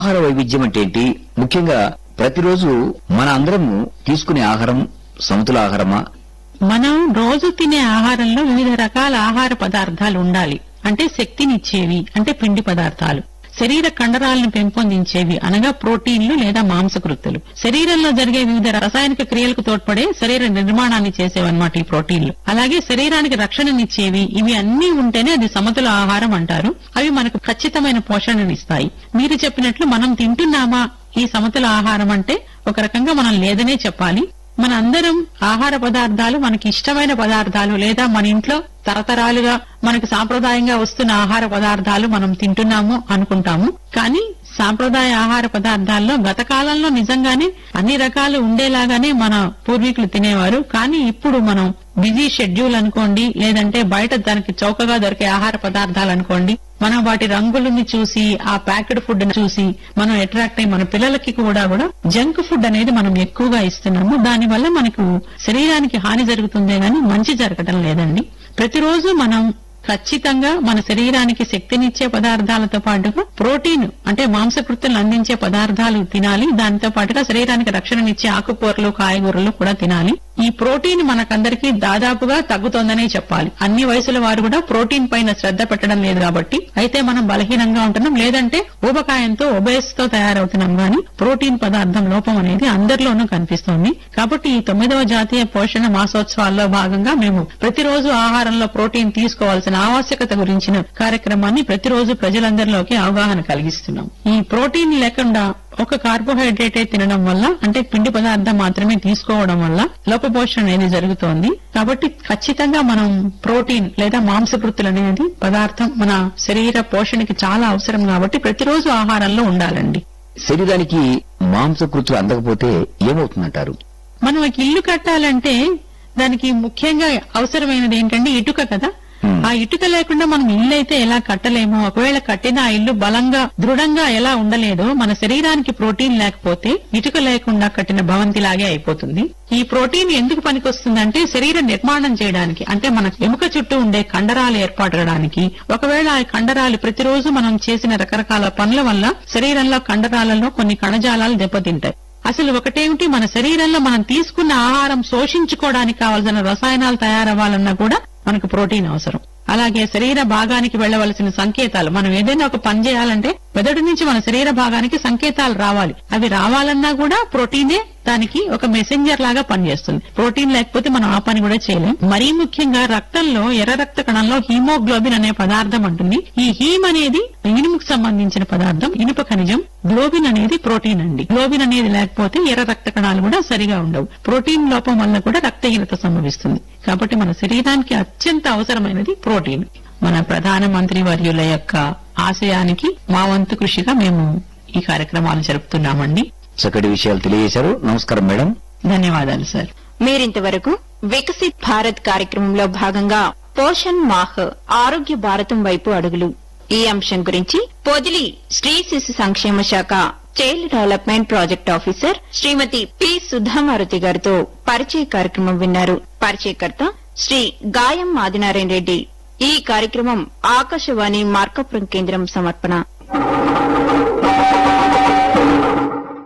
ఆహార వైవిధ్యం అంటే ఏంటి ముఖ్యంగా ప్రతిరోజు మన అందరము తీసుకునే ఆహారం సమతుల ఆహారమా మనం రోజు తినే ఆహారంలో వివిధ రకాల ఆహార పదార్థాలు ఉండాలి అంటే శక్తినిచ్చేవి అంటే పిండి పదార్థాలు శరీర కండరాలను పెంపొందించేవి అనగా ప్రోటీన్లు లేదా మాంసకృత్తులు శరీరంలో జరిగే వివిధ రసాయనిక క్రియలకు తోడ్పడే శరీర నిర్మాణాన్ని చేసేవన్నమాట ఈ ప్రోటీన్లు అలాగే శరీరానికి రక్షణనిచ్చేవి ఇవి అన్ని ఉంటేనే అది సమతుల ఆహారం అంటారు అవి మనకు ఖచ్చితమైన పోషణనిస్తాయి మీరు చెప్పినట్లు మనం తింటున్నామా ఈ సమతుల ఆహారం అంటే ఒక రకంగా మనం లేదనే చెప్పాలి మన అందరం ఆహార పదార్థాలు మనకి ఇష్టమైన పదార్థాలు లేదా మన ఇంట్లో తరతరాలుగా మనకు సాంప్రదాయంగా వస్తున్న ఆహార పదార్థాలు మనం తింటున్నాము అనుకుంటాము కానీ సాంప్రదాయ ఆహార పదార్థాల్లో గత కాలంలో నిజంగానే అన్ని రకాలు ఉండేలాగానే మన పూర్వీకులు తినేవారు కానీ ఇప్పుడు మనం బిజీ షెడ్యూల్ అనుకోండి లేదంటే బయట దానికి చౌకగా దొరికే ఆహార పదార్థాలు అనుకోండి మనం వాటి రంగులని చూసి ఆ ప్యాకెడ్ ఫుడ్ చూసి మనం అట్రాక్ట్ అయ్యి మన పిల్లలకి కూడా కూడా జంక్ ఫుడ్ అనేది మనం ఎక్కువగా ఇస్తున్నాము దానివల్ల మనకు శరీరానికి హాని జరుగుతుందే గాని మంచి జరగడం లేదండి ప్రతిరోజు మనం ఖచ్చితంగా మన శరీరానికి శక్తినిచ్చే పదార్థాలతో పాటుగా ప్రోటీన్ అంటే మాంసకృతులను అందించే పదార్థాలు తినాలి దానితో పాటుగా శరీరానికి రక్షణనిచ్చే ఆకుకూరలు కాయగూరలు కూడా తినాలి ఈ ప్రోటీన్ మనకందరికీ దాదాపుగా తగ్గుతోందనే చెప్పాలి అన్ని వయసుల వారు కూడా ప్రోటీన్ పైన శ్రద్ధ పెట్టడం లేదు కాబట్టి అయితే మనం బలహీనంగా ఉంటున్నాం లేదంటే ఊబకాయంతో ఒబేస్ తో తయారవుతున్నాం గాని ప్రోటీన్ పదార్థం లోపం అనేది అందరిలోనూ కనిపిస్తోంది కాబట్టి ఈ తొమ్మిదవ జాతీయ పోషణ మాసోత్సవాల్లో భాగంగా మేము ప్రతిరోజు ఆహారంలో ప్రోటీన్ తీసుకోవాల్సిన ఆవశ్యకత గురించిన కార్యక్రమాన్ని ప్రతిరోజు ప్రజలందరిలోకి అవగాహన కలిగిస్తున్నాం ఈ ప్రోటీన్ లేకుండా ఒక కార్బోహైడ్రేటే తినడం వల్ల అంటే పిండి పదార్థం మాత్రమే తీసుకోవడం వల్ల లోపపోషణ అనేది జరుగుతోంది కాబట్టి ఖచ్చితంగా మనం ప్రోటీన్ లేదా మాంసకృతులు అనేది పదార్థం మన శరీర పోషణకి చాలా అవసరం కాబట్టి ప్రతిరోజు ఆహారంలో ఉండాలండి శరీరానికి మాంసకృతులు అందకపోతే ఏమవుతుందంటారు మనం ఒక ఇల్లు కట్టాలంటే దానికి ముఖ్యంగా అవసరమైనది ఏంటంటే ఇటుక కదా Hmm. ఆ ఇటుక లేకుండా మనం ఇల్లు అయితే ఎలా కట్టలేమో ఒకవేళ కట్టిన ఆ ఇల్లు బలంగా దృఢంగా ఎలా ఉండలేదో మన శరీరానికి ప్రోటీన్ లేకపోతే ఇటుక లేకుండా కట్టిన భవంతిలాగే అయిపోతుంది ఈ ప్రోటీన్ ఎందుకు పనికొస్తుందంటే శరీర నిర్మాణం చేయడానికి అంటే మన ఎముక చుట్టూ ఉండే కండరాలు ఏర్పడడానికి ఒకవేళ ఆ కండరాలు ప్రతిరోజు మనం చేసిన రకరకాల పనుల వల్ల శరీరంలో కండరాలలో కొన్ని కణజాలాలు దెబ్బతింటాయి అసలు ఒకటేమిటి మన శరీరంలో మనం తీసుకున్న ఆహారం శోషించుకోవడానికి కావాల్సిన రసాయనాలు తయారవ్వాలన్నా కూడా మనకు ప్రోటీన్ అవసరం అలాగే శరీర భాగానికి వెళ్లవలసిన సంకేతాలు మనం ఏదైనా ఒక పని చేయాలంటే మెదడు నుంచి మన శరీర భాగానికి సంకేతాలు రావాలి అవి రావాలన్నా కూడా ప్రోటీనే దానికి ఒక మెసెంజర్ లాగా పనిచేస్తుంది ప్రోటీన్ లేకపోతే మనం ఆ పని కూడా చేయలేం మరీ ముఖ్యంగా రక్తంలో ఎర్ర రక్త కణంలో హీమోగ్లోబిన్ అనే పదార్థం ఉంటుంది ఈ హీమ్ అనేది ఇనుముకు సంబంధించిన పదార్థం ఇనుప ఖనిజం గ్లోబిన్ అనేది ప్రోటీన్ అండి గ్లోబిన్ అనేది లేకపోతే ఎర్ర రక్త కణాలు కూడా సరిగా ఉండవు ప్రోటీన్ లోపం వల్ల కూడా రక్తహీనత సంభవిస్తుంది కాబట్టి మన శరీరానికి అత్యంత అవసరమైనది ప్రోటీన్ మన ప్రధానమంత్రి వర్యుల యొక్క ఆశయానికి మా వంతు కృషిగా మేము ఈ కార్యక్రమాలు జరుపుతున్నామండి చక్కటి విషయాలు తెలియజేశారు నమస్కారం మేడం ధన్యవాదాలు సార్ మీరింతవరకు వికసిత్ భారత్ కార్యక్రమంలో భాగంగా పోషణ్ మాహ్ ఆరోగ్య భారతం వైపు అడుగులు ఈ అంశం గురించి పొదిలి స్త్రీ శిశు సంక్షేమ శాఖ child development project officer Shrimati P Sudhamaruthi గారితో పరిచయ కార్యక్రమం విన్నారు పరిచయకర్త శ్రీ గాయం ఆదినారాయణ రెడ్డి ఈ కార్యక్రమం ఆకాశవాణి మార్కపురం కేంద్రం సమర్పణ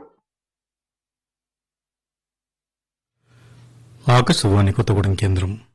ఆకాశవాణి కొత్తగూడెం కేంద్రం